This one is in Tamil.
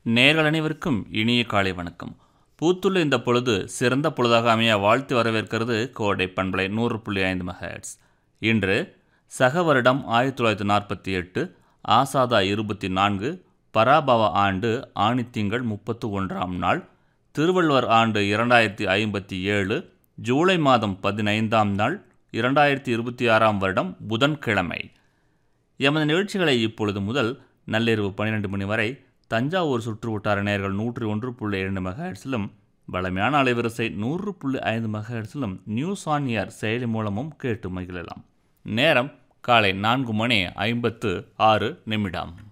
நேர்கள் அனைவருக்கும் இனிய காலை வணக்கம் பூத்துள்ள இந்த பொழுது சிறந்த பொழுதாக அமைய வாழ்த்து வரவேற்கிறது கோடை பண்பலை நூறு புள்ளி ஐந்து மெகாஹெட்ஸ் இன்று சக வருடம் ஆயிரத்தி தொள்ளாயிரத்தி நாற்பத்தி எட்டு ஆசாதா இருபத்தி நான்கு பராபவ ஆண்டு ஆணித்திங்கள் முப்பத்து ஒன்றாம் நாள் திருவள்ளுவர் ஆண்டு இரண்டாயிரத்தி ஐம்பத்தி ஏழு ஜூலை மாதம் பதினைந்தாம் நாள் இரண்டாயிரத்தி இருபத்தி ஆறாம் வருடம் புதன்கிழமை எமது நிகழ்ச்சிகளை இப்பொழுது முதல் நள்ளிரவு பன்னிரெண்டு மணி வரை தஞ்சாவூர் சுற்று வட்டார நேர்கள் நூற்றி ஒன்று புள்ளி இரண்டு மெகாஹெட்ஸிலும் வளமையான அலைவரிசை நூறு புள்ளி ஐந்து மெகாஹெட்ஸிலும் நியூஸ் ஆன் ஏர் செயலி மூலமும் கேட்டு மகிழலாம் நேரம் காலை நான்கு மணி ஐம்பத்து ஆறு நிமிடம்